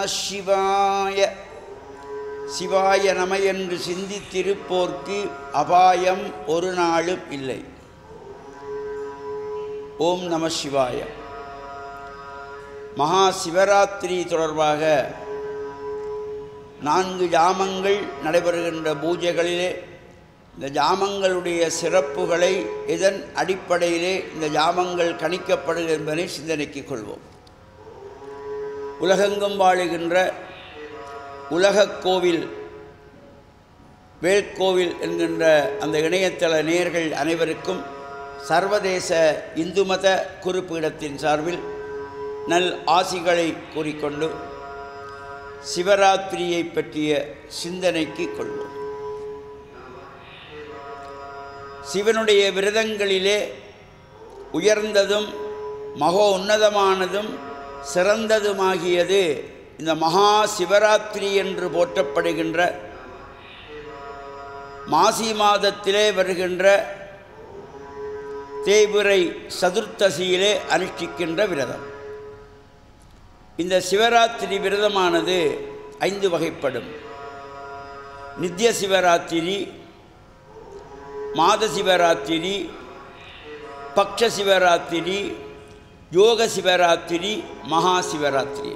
சிவாய சிவாய நம என்று சிந்தித்திருப்போர்க்கு அபாயம் ஒரு நாளும் இல்லை ஓம் நம சிவாய மகா சிவராத்திரி தொடர்பாக நான்கு ஜாமங்கள் நடைபெறுகின்ற பூஜைகளிலே இந்த ஜாமங்களுடைய சிறப்புகளை எதன் அடிப்படையிலே இந்த ஜாமங்கள் கணிக்கப்படுகிறது என்பதை சிந்தனைக்கு கொள்வோம் உலகெங்கும் வாழுகின்ற உலகக் கோவில் வேல்கோவில் என்கின்ற அந்த இணையதள நேயர்கள் அனைவருக்கும் சர்வதேச இந்து மத குறிப்பீடத்தின் சார்பில் நல் ஆசிகளை கூறிக்கொண்டு சிவராத்திரியை பற்றிய சிந்தனைக்கு கொள்வோம் சிவனுடைய விரதங்களிலே உயர்ந்ததும் மகோ உன்னதமானதும் சிறந்ததுமாகியது இந்த மகா சிவராத்திரி என்று போற்றப்படுகின்ற மாசி மாதத்திலே வருகின்ற தேய்பிறை சதுர்த்தசியிலே அனுஷ்டிக்கின்ற விரதம் இந்த சிவராத்திரி விரதமானது ஐந்து வகைப்படும் நித்திய சிவராத்திரி மாத சிவராத்திரி பக்ஷ சிவராத்திரி யோக சிவராத்திரி மகா சிவராத்திரி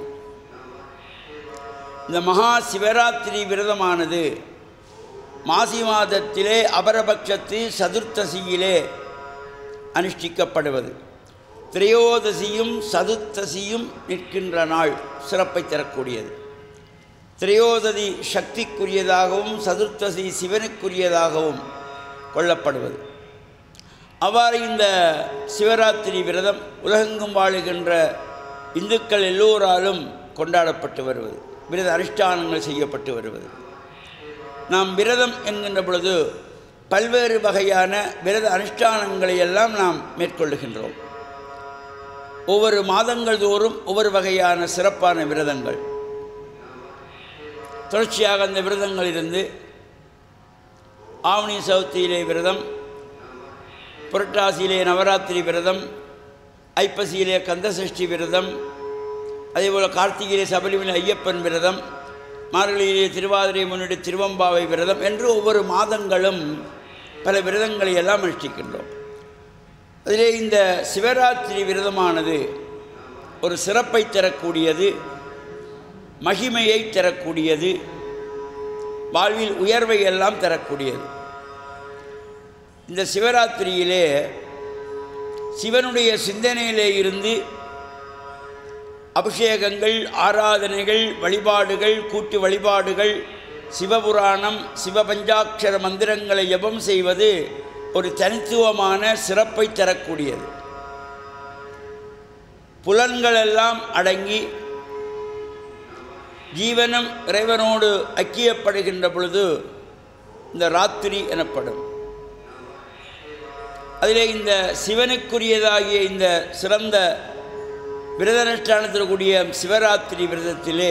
இந்த மகா சிவராத்திரி விரதமானது மாசி மாதத்திலே அபரபட்சத்து சதுர்த்தசியிலே அனுஷ்டிக்கப்படுவது திரையோதசியும் சதுர்த்தசியும் நிற்கின்ற நாள் சிறப்பை தரக்கூடியது திரையோதசி சக்திக்குரியதாகவும் சதுர்த்தசி சிவனுக்குரியதாகவும் கொள்ளப்படுவது அவ்வாறு இந்த சிவராத்திரி விரதம் உலகெங்கும் வாழுகின்ற இந்துக்கள் எல்லோராலும் கொண்டாடப்பட்டு வருவது விரத அனுஷ்டானங்கள் செய்யப்பட்டு வருவது நாம் விரதம் என்கின்ற பொழுது பல்வேறு வகையான விரத அனுஷ்டானங்களை எல்லாம் நாம் மேற்கொள்ளுகின்றோம் ஒவ்வொரு மாதங்கள் தோறும் ஒவ்வொரு வகையான சிறப்பான விரதங்கள் தொடர்ச்சியாக அந்த விரதங்களிலிருந்து ஆவணி சவுத்தியிலே விரதம் புரட்டாசியிலே நவராத்திரி விரதம் ஐப்பசியிலே கந்தசஷ்டி விரதம் அதேபோல் கார்த்திகையிலே சபரிமலை ஐயப்பன் விரதம் மார்கழியிலே திருவாதிரை முன்னிட்டு திருவம்பாவை விரதம் என்று ஒவ்வொரு மாதங்களும் பல விரதங்களை எல்லாம் அனுஷ்டிக்கின்றோம் அதிலே இந்த சிவராத்திரி விரதமானது ஒரு சிறப்பை தரக்கூடியது மகிமையை தரக்கூடியது வாழ்வில் உயர்வை எல்லாம் தரக்கூடியது இந்த சிவராத்திரியிலே சிவனுடைய சிந்தனையிலே இருந்து அபிஷேகங்கள் ஆராதனைகள் வழிபாடுகள் கூட்டு வழிபாடுகள் சிவபுராணம் சிவபஞ்சாட்சர மந்திரங்களை ஜபம் செய்வது ஒரு தனித்துவமான சிறப்பை தரக்கூடியது புலன்களெல்லாம் அடங்கி ஜீவனம் இறைவனோடு ஐக்கியப்படுகின்ற பொழுது இந்த ராத்திரி எனப்படும் அதிலே இந்த சிவனுக்குரியதாகிய இந்த சிறந்த விரதனுஷ்டானத்தில் கூடிய சிவராத்திரி விரதத்திலே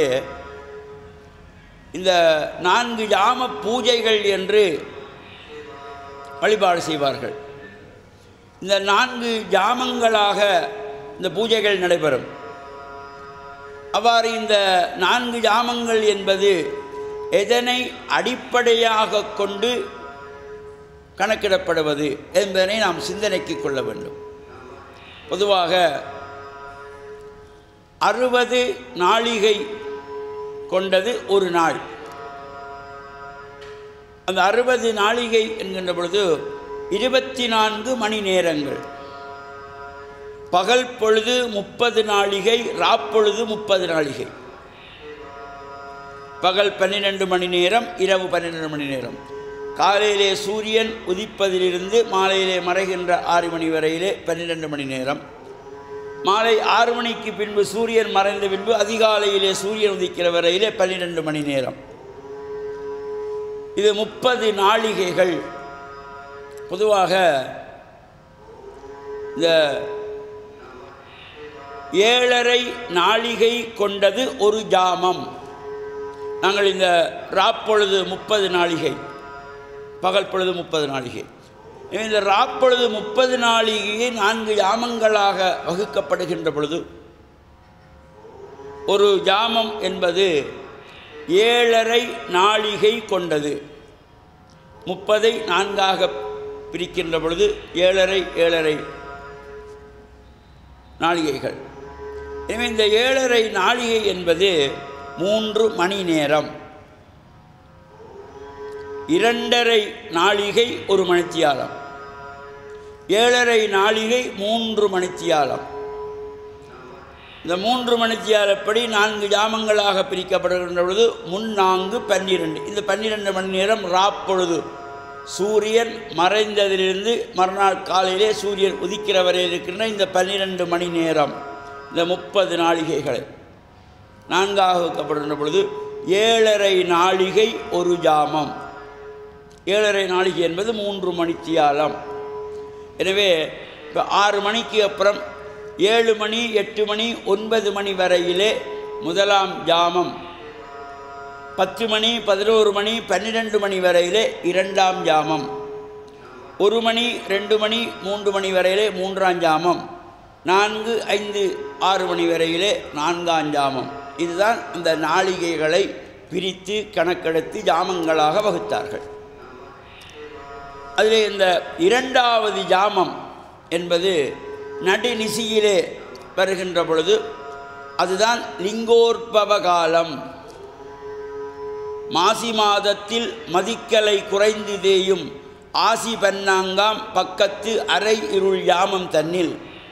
இந்த நான்கு யாம பூஜைகள் என்று வழிபாடு செய்வார்கள் இந்த நான்கு ஜாமங்களாக இந்த பூஜைகள் நடைபெறும் அவ்வாறு இந்த நான்கு ஜாமங்கள் என்பது எதனை அடிப்படையாக கொண்டு கணக்கிடப்படுவது என்பதனை நாம் சிந்தனைக்கு கொள்ள வேண்டும் பொதுவாக அறுபது நாளிகை கொண்டது ஒரு நாள் அந்த அறுபது நாளிகை என்கின்ற பொழுது இருபத்தி நான்கு மணி நேரங்கள் பகல் பொழுது முப்பது நாளிகை ராப்பொழுது முப்பது நாளிகை பகல் பன்னிரெண்டு மணி நேரம் இரவு பன்னிரெண்டு மணி நேரம் காலையிலே சூரியன் உதிப்பதிலிருந்து மாலையிலே மறைகின்ற ஆறு மணி வரையிலே பன்னிரெண்டு மணி நேரம் மாலை ஆறு மணிக்கு பின்பு சூரியன் மறைந்த பின்பு அதிகாலையிலே சூரியன் உதிக்கிற வரையிலே பன்னிரெண்டு மணி நேரம் இது முப்பது நாளிகைகள் பொதுவாக இந்த ஏழரை நாளிகை கொண்டது ஒரு ஜாமம் நாங்கள் இந்த ராப்பொழுது முப்பது நாளிகை பகல் பொழுது முப்பது நாளிகை எனவே இந்த ராப்பொழுது முப்பது நாளிகையை நான்கு யாமங்களாக வகுக்கப்படுகின்ற பொழுது ஒரு ஜாமம் என்பது ஏழரை நாழிகை கொண்டது முப்பதை நான்காக பிரிக்கின்ற பொழுது ஏழரை ஏழரை நாழிகைகள் எனவே இந்த ஏழரை நாழிகை என்பது மூன்று மணி நேரம் இரண்டரை நாழிகை ஒரு மணித்தியாலம் ஏழரை நாழிகை மூன்று மணித்தியாலம் இந்த மூன்று மணித்தியாலப்படி நான்கு ஜாமங்களாக பிரிக்கப்படுகின்ற பொழுது முன்னான்கு பன்னிரண்டு இந்த பன்னிரெண்டு மணி நேரம் ராப்பொழுது சூரியன் மறைந்ததிலிருந்து மறுநாள் காலையிலே சூரியன் உதிக்கிற வரை இருக்கின்ற இந்த பன்னிரெண்டு மணி நேரம் இந்த முப்பது நாழிகைகளை நான்காக வைக்கப்படுகின்ற பொழுது ஏழரை நாழிகை ஒரு ஜாமம் ஏழரை நாழிகை என்பது மூன்று மணித்தியாலம் எனவே இப்போ ஆறு மணிக்கு அப்புறம் ஏழு மணி எட்டு மணி ஒன்பது மணி வரையிலே முதலாம் ஜாமம் பத்து மணி பதினோரு மணி பன்னிரெண்டு மணி வரையிலே இரண்டாம் ஜாமம் ஒரு மணி ரெண்டு மணி மூன்று மணி வரையிலே மூன்றாம் ஜாமம் நான்கு ஐந்து ஆறு மணி வரையிலே நான்காம் ஜாமம் இதுதான் அந்த நாளிகைகளை பிரித்து கணக்கெடுத்து ஜாமங்களாக வகுத்தார்கள் அதில் இந்த இரண்டாவது ஜாமம் என்பது நடுநிசியிலே வருகின்ற பொழுது அதுதான் லிங்கோற்பவ காலம் மாசி மாதத்தில் மதிக்கலை குறைந்து தேயும் ஆசி பன்னாங்காம் பக்கத்து அரை இருள் யாமம் தன்னில்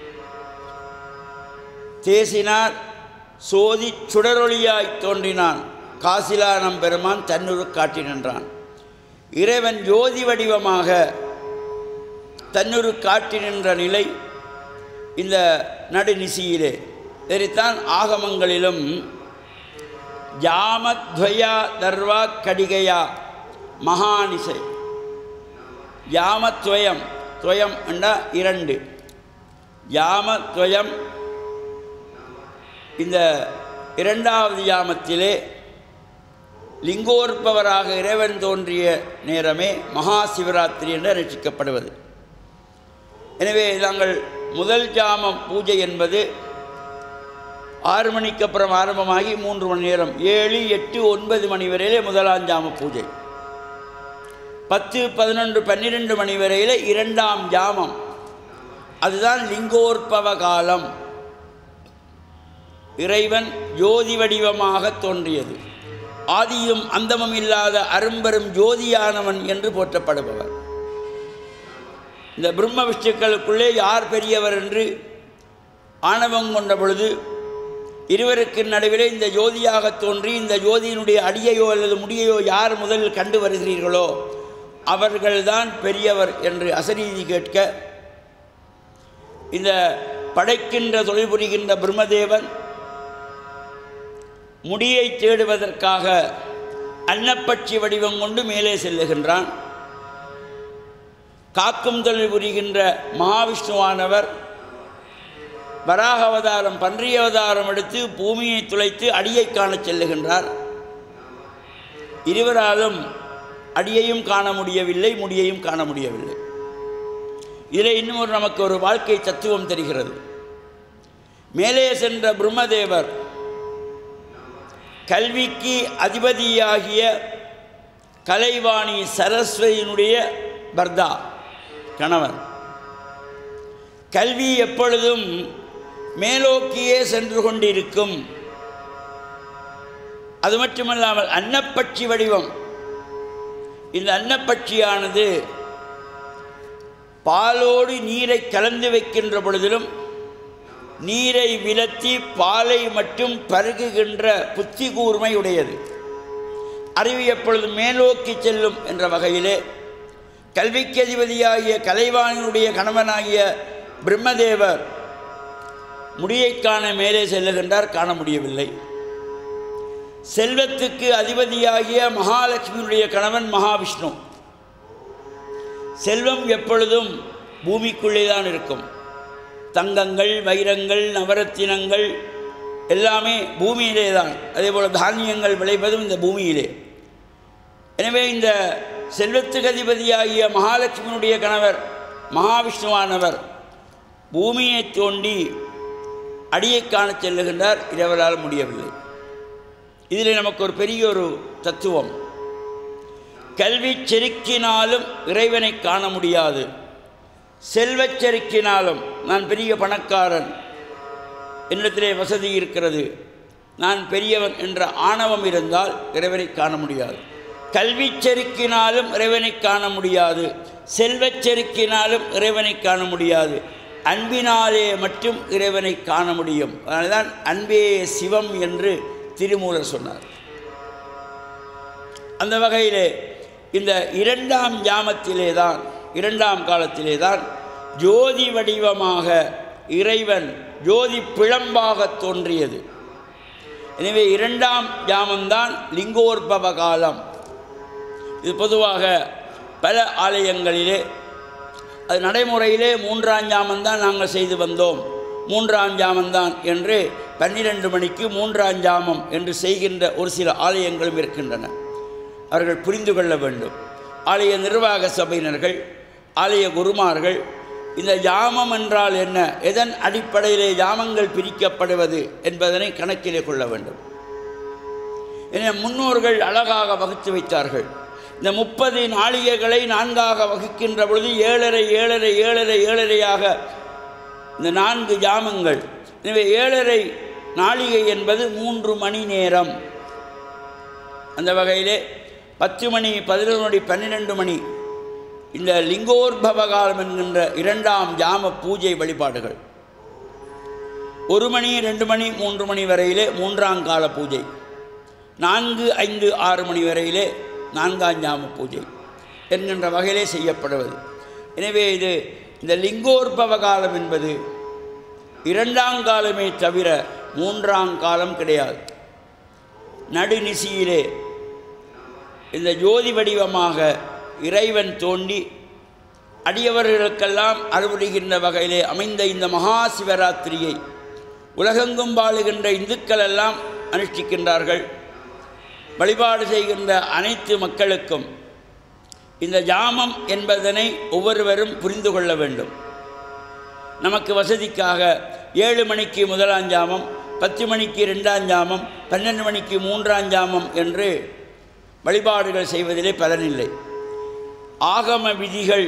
தேசினார் சோதி சுடரொளியாய்த் தோன்றினான் காசிலானம் பெருமான் தன்னுரு காட்டி நின்றான் இறைவன் ஜோதி வடிவமாக தன்னுரு காட்டி நின்ற நிலை இந்த நடுநிசியிலே இதைத்தான் ஆகமங்களிலும் ஜாமத்வயா தர்வா கடிகையா மகானிசை ஜாமத்வயம் துவயம் என்றா இரண்டு ஜாமத்வயம் இந்த இரண்டாவது யாமத்திலே லிங்கோற்பவராக இறைவன் தோன்றிய நேரமே மகா சிவராத்திரி என்று ரட்சிக்கப்படுவது எனவே நாங்கள் முதல் ஜாமம் பூஜை என்பது ஆறு மணிக்கு அப்புறம் ஆரம்பமாகி மூன்று மணி நேரம் ஏழு எட்டு ஒன்பது மணி வரையிலே முதலாம் ஜாம பூஜை பத்து பதினொன்று பன்னிரெண்டு மணி வரையில் இரண்டாம் ஜாமம் அதுதான் லிங்கோற்பவ காலம் இறைவன் ஜோதி வடிவமாக தோன்றியது ஆதியும் அந்தமும் இல்லாத அரும்பெரும் ஜோதியானவன் என்று போற்றப்படுபவர் இந்த பிரம்ம விஷ்ணுக்களுக்குள்ளே யார் பெரியவர் என்று ஆணவம் கொண்ட பொழுது இருவருக்கு நடுவிலே இந்த ஜோதியாக தோன்றி இந்த ஜோதியினுடைய அடியையோ அல்லது முடியையோ யார் முதலில் கண்டு வருகிறீர்களோ அவர்கள்தான் பெரியவர் என்று அசரீதி கேட்க இந்த படைக்கின்ற தொழில் புரிகின்ற பிரம்மதேவன் முடியை தேடுவதற்காக அன்னப்பட்சி வடிவம் கொண்டு மேலே செல்லுகின்றான் காக்கும் தொழில் புரிகின்ற மகாவிஷ்ணுவானவர் வராக அவதாரம் பன்றி அவதாரம் எடுத்து பூமியை துளைத்து அடியை காணச் செல்லுகின்றார் இருவராலும் அடியையும் காண முடியவில்லை முடியையும் காண முடியவில்லை இதில் இன்னும் ஒரு நமக்கு ஒரு வாழ்க்கை தத்துவம் தெரிகிறது மேலே சென்ற பிரம்மதேவர் கல்விக்கு அதிபதியாகிய கலைவாணி சரஸ்வதியினுடைய பர்தா கணவன் கல்வி எப்பொழுதும் மேலோக்கியே சென்று கொண்டிருக்கும் அது மட்டுமல்லாமல் அன்னப்பட்சி வடிவம் இந்த அன்னப்பட்சியானது பாலோடு நீரை கலந்து வைக்கின்ற பொழுதிலும் நீரை விலத்தி பாலை மட்டும் பருகுகின்ற புத்தி கூர்மை உடையது அறிவு எப்பொழுது மேலோக்கி செல்லும் என்ற வகையிலே கல்விக்கு அதிபதியாகிய கலைவாணியுடைய கணவனாகிய பிரம்மதேவர் முடியை காண மேலே செல்லுகின்றார் காண முடியவில்லை செல்வத்துக்கு அதிபதியாகிய மகாலட்சுமியுடைய கணவன் மகாவிஷ்ணு செல்வம் எப்பொழுதும் பூமிக்குள்ளே தான் இருக்கும் தங்கங்கள் வைரங்கள் நவரத்தினங்கள் எல்லாமே பூமியிலே தான் அதேபோல் தானியங்கள் விளைவதும் இந்த பூமியிலே எனவே இந்த செல்வத்துக்கு அதிபதியாகிய மகாலட்சுமியினுடைய கணவர் மகாவிஷ்ணுவானவர் பூமியை தோண்டி அடியை காணச் செல்லுகின்றார் இரவலால் முடியவில்லை இதில் நமக்கு ஒரு பெரிய ஒரு தத்துவம் கல்வி செருக்கினாலும் இறைவனை காண முடியாது செல்வச் செருக்கினாலும் நான் பெரிய பணக்காரன் என்னிடத்திலே வசதி இருக்கிறது நான் பெரியவன் என்ற ஆணவம் இருந்தால் இறைவனை காண முடியாது கல்வி செருக்கினாலும் இறைவனை காண முடியாது செல்வச் செருக்கினாலும் இறைவனை காண முடியாது அன்பினாலே மட்டும் இறைவனை காண முடியும் அதனால்தான் அன்பே சிவம் என்று திருமூலர் சொன்னார் அந்த வகையிலே இந்த இரண்டாம் ஜாமத்திலே தான் இரண்டாம் காலத்திலே தான் ஜோதி வடிவமாக இறைவன் ஜோதி பிழம்பாக தோன்றியது எனவே இரண்டாம் ஜாமம்தான் லிங்கோற்பவ காலம் இது பொதுவாக பல ஆலயங்களிலே அது நடைமுறையிலே மூன்றாம் ஜாமந்தான் நாங்கள் செய்து வந்தோம் மூன்றாம் ஜாமந்தான் என்று பன்னிரண்டு மணிக்கு மூன்றாம் ஜாமம் என்று செய்கின்ற ஒரு சில ஆலயங்களும் இருக்கின்றன அவர்கள் புரிந்து கொள்ள வேண்டும் ஆலய நிர்வாக சபையினர்கள் ஆலய குருமார்கள் இந்த ஜாமம் என்றால் என்ன எதன் அடிப்படையிலே ஜாமங்கள் பிரிக்கப்படுவது என்பதனை கணக்கிலே கொள்ள வேண்டும் என முன்னோர்கள் அழகாக வகுத்து வைத்தார்கள் இந்த முப்பது நாளிகைகளை நான்காக வகுக்கின்ற பொழுது ஏழரை ஏழரை ஏழரை ஏழரையாக இந்த நான்கு ஜாமங்கள் எனவே ஏழரை நாளிகை என்பது மூன்று மணி நேரம் அந்த வகையிலே பத்து மணி பதினொரு மணி பன்னிரெண்டு மணி இந்த லிங்கோர்பவ காலம் என்கின்ற இரண்டாம் ஜாம பூஜை வழிபாடுகள் ஒரு மணி ரெண்டு மணி மூன்று மணி வரையிலே மூன்றாம் கால பூஜை நான்கு ஐந்து ஆறு மணி வரையிலே நான்காம் ஜாம பூஜை என்கின்ற வகையிலே செய்யப்படுவது எனவே இது இந்த லிங்கோற்பவ காலம் என்பது இரண்டாம் காலமே தவிர மூன்றாம் காலம் கிடையாது நடுநிசியிலே இந்த ஜோதி வடிவமாக இறைவன் தோண்டி அடியவர்களுக்கெல்லாம் அறுவடைகின்ற வகையிலே அமைந்த இந்த மகா சிவராத்திரியை உலகெங்கும் வாழுகின்ற இந்துக்கள் எல்லாம் அனுஷ்டிக்கின்றார்கள் வழிபாடு செய்கின்ற அனைத்து மக்களுக்கும் இந்த ஜாமம் என்பதனை ஒவ்வொருவரும் புரிந்து கொள்ள வேண்டும் நமக்கு வசதிக்காக ஏழு மணிக்கு முதலாம் ஜாமம் பத்து மணிக்கு ரெண்டாம் ஜாமம் பன்னெண்டு மணிக்கு மூன்றாம் ஜாமம் என்று வழிபாடுகள் செய்வதிலே பலனில்லை ஆகம விதிகள்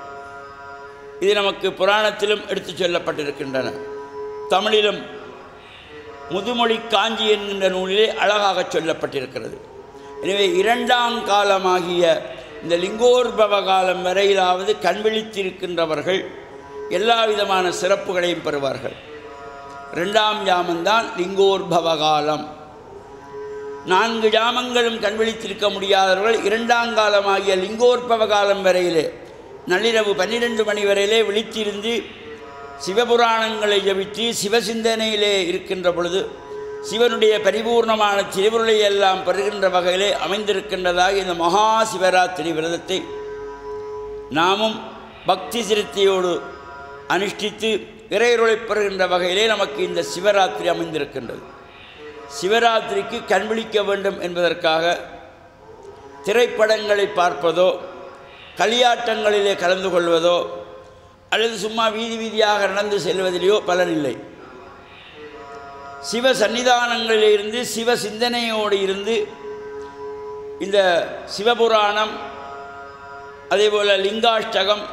இது நமக்கு புராணத்திலும் எடுத்துச் சொல்லப்பட்டிருக்கின்றன தமிழிலும் முதுமொழி காஞ்சி என்கின்ற நூலிலே அழகாக சொல்லப்பட்டிருக்கிறது எனவே இரண்டாம் காலமாகிய இந்த லிங்கோர்பவ காலம் வரையிலாவது கண்விழித்திருக்கின்றவர்கள் எல்லா விதமான சிறப்புகளையும் பெறுவார்கள் ரெண்டாம் ஜாமந்தான் லிங்கோர்பவ காலம் நான்கு ஜாமங்களும் கண்விழித்திருக்க முடியாதவர்கள் இரண்டாம் காலமாகிய லிங்கோற்பவ காலம் வரையிலே நள்ளிரவு பன்னிரெண்டு மணி வரையிலே விழித்திருந்து சிவபுராணங்களை ஜபித்து சிவசிந்தனையிலே இருக்கின்ற பொழுது சிவனுடைய பரிபூர்ணமான திருவுருளை எல்லாம் பெறுகின்ற வகையிலே அமைந்திருக்கின்றதாக இந்த மகா சிவராத்திரி விரதத்தை நாமும் பக்தி சிரத்தையோடு அனுஷ்டித்து இறையருளை பெறுகின்ற வகையிலே நமக்கு இந்த சிவராத்திரி அமைந்திருக்கின்றது சிவராத்திரிக்கு கண்விழிக்க வேண்டும் என்பதற்காக திரைப்படங்களை பார்ப்பதோ களியாட்டங்களிலே கலந்து கொள்வதோ அல்லது சும்மா வீதி வீதியாக நடந்து செல்வதிலேயோ பலனில்லை சிவ சன்னிதானங்களில் இருந்து சிவ சிந்தனையோடு இருந்து இந்த சிவபுராணம் அதேபோல் லிங்காஷ்டகம்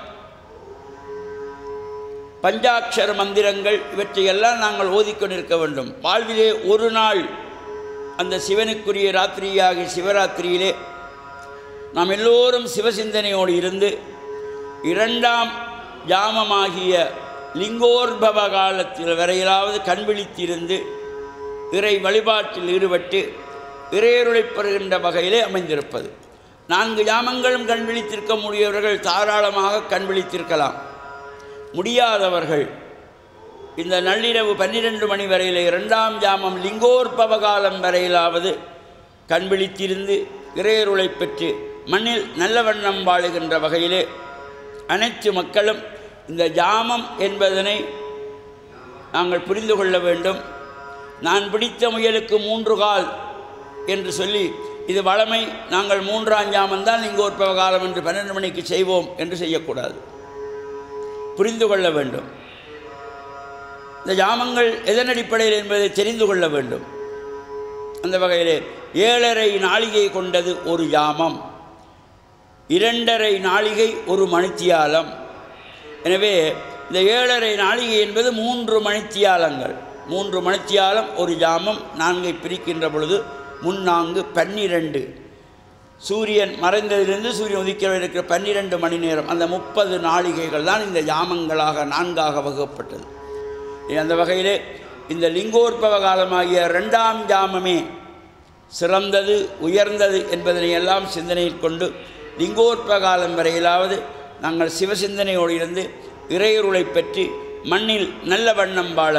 பஞ்சாட்சர மந்திரங்கள் இவற்றையெல்லாம் நாங்கள் ஓதிக்கொண்டிருக்க வேண்டும் வாழ்விலே ஒரு நாள் அந்த சிவனுக்குரிய ராத்திரியாகிய சிவராத்திரியிலே நாம் எல்லோரும் சிவசிந்தனையோடு இருந்து இரண்டாம் ஜாமமாகிய லிங்கோர்பவ காலத்தில் வரையிலாவது கண்விழித்திருந்து இறை வழிபாட்டில் ஈடுபட்டு இறையருளை பெறுகின்ற வகையிலே அமைந்திருப்பது நான்கு ஜாமங்களும் கண்விழித்திருக்க முடியவர்கள் தாராளமாக கண்விழித்திருக்கலாம் முடியாதவர்கள் இந்த நள்ளிரவு பன்னிரெண்டு மணி வரையில் இரண்டாம் ஜாமம் லிங்கோற்பவ காலம் வரையிலாவது கண்விழித்திருந்து இறையருளை பெற்று மண்ணில் நல்ல வண்ணம் வாழுகின்ற வகையிலே அனைத்து மக்களும் இந்த ஜாமம் என்பதனை நாங்கள் புரிந்து கொள்ள வேண்டும் நான் பிடித்த முயலுக்கு மூன்று கால் என்று சொல்லி இது வளமை நாங்கள் மூன்றாம் ஜாமந்தான் லிங்கோற்பவ காலம் என்று பன்னெண்டு மணிக்கு செய்வோம் என்று செய்யக்கூடாது புரிந்து கொள்ள வேண்டும் இந்த ஜாமங்கள் எதன் அடிப்படையில் என்பதை தெரிந்து கொள்ள வேண்டும் அந்த வகையிலே ஏழரை நாளிகை கொண்டது ஒரு ஜாமம் இரண்டரை நாளிகை ஒரு மணித்தியாலம் எனவே இந்த ஏழரை நாளிகை என்பது மூன்று மணித்தியாலங்கள் மூன்று மணித்தியாலம் ஒரு ஜாமம் நான்கை பிரிக்கின்ற பொழுது முன்னான்கு பன்னிரண்டு சூரியன் மறைந்ததிலிருந்து சூரியன் உதிக்க இருக்கிற பன்னிரண்டு மணி நேரம் அந்த முப்பது நாளிகைகள் தான் இந்த ஜாமங்களாக நான்காக வகுப்பட்டது அந்த வகையிலே இந்த லிங்கோற்பவ காலமாகிய ரெண்டாம் ஜாமமே சிறந்தது உயர்ந்தது என்பதனை எல்லாம் சிந்தனையில் கொண்டு லிங்கோற்ப காலம் வரையிலாவது நாங்கள் சிவசிந்தனையோடு இருந்து இறையருளை பற்றி மண்ணில் நல்ல வண்ணம் வாழ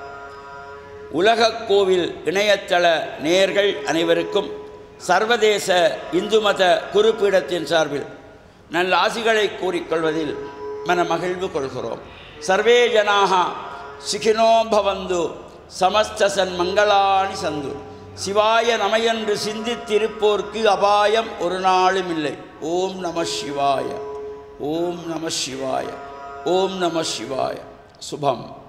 உலகக் கோவில் இணையதள நேயர்கள் அனைவருக்கும் சர்வதேச இந்து மத குருப்பீடத்தின் சார்பில் நல்ல ஆசிகளை கூறிக்கொள்வதில் மன மகிழ்வு கொள்கிறோம் சர்வே ஜனாக சுகினோ பவந்து சமஸ்தசன் மங்களாணி சந்து சிவாய நமையென்று சிந்தித்திருப்போர்க்கு அபாயம் ஒரு நாளும் இல்லை ஓம் நம சிவாய ஓம் நம சிவாய ஓம் நம சிவாய சுபம்